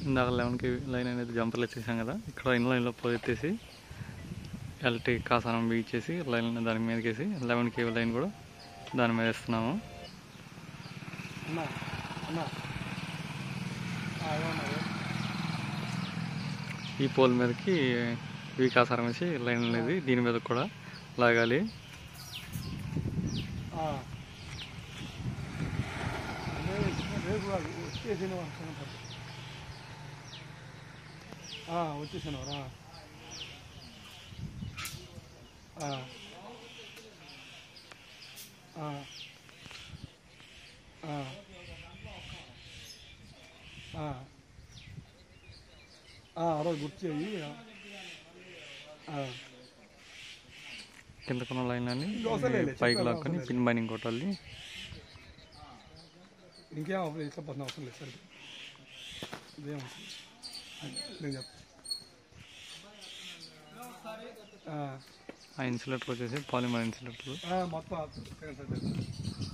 ఇందాక లెవెన్కి లైన్ అనేది జంపర్లు వచ్చేసాం కదా ఇక్కడ ఇన్ లైన్లో పోతేసి ఎల్టీ కాసానం బీచేసి లైన్ దాని మీదకి వేసి లెవెన్ కేవ్ లైన్ కూడా దాని మీద వేస్తున్నాము అన్నా అన్నా ఆ, ఎలా ఉన్నారు ఈ పోల్ మీదకి వీ కాసారం వేసి లైన్ అనేది దీని మీద కూడా లాగాలి ఆ. అదే రేపు కాదు, వచ్చే శనివారం శనివారం. ఆ, వచ్చే శనివారం ఆ. ఆ. ఆ. ఆ. ఆ. ఆ, ఆ రోజు గుర్తు చేయి ఆ. కిందకున్న లైన్ అని అవసరం లేదు, పైకి చెప్పాలి, లాక్కొని అవసరం పిన్ బైనింగ్ కొట్టాలి ఇంకేం అవసరం ఇట్లా పడిన అవసరం లేదు సరే ఇదేం అవసరం లేదు. నేను చెప్తా ఆ, ఆ ఇన్సులేటర్ వచ్చేసి పాలిమర్ ఇన్సులేటర్ ఆ, మొత్తం ఆ, సరే, సరే, సరే.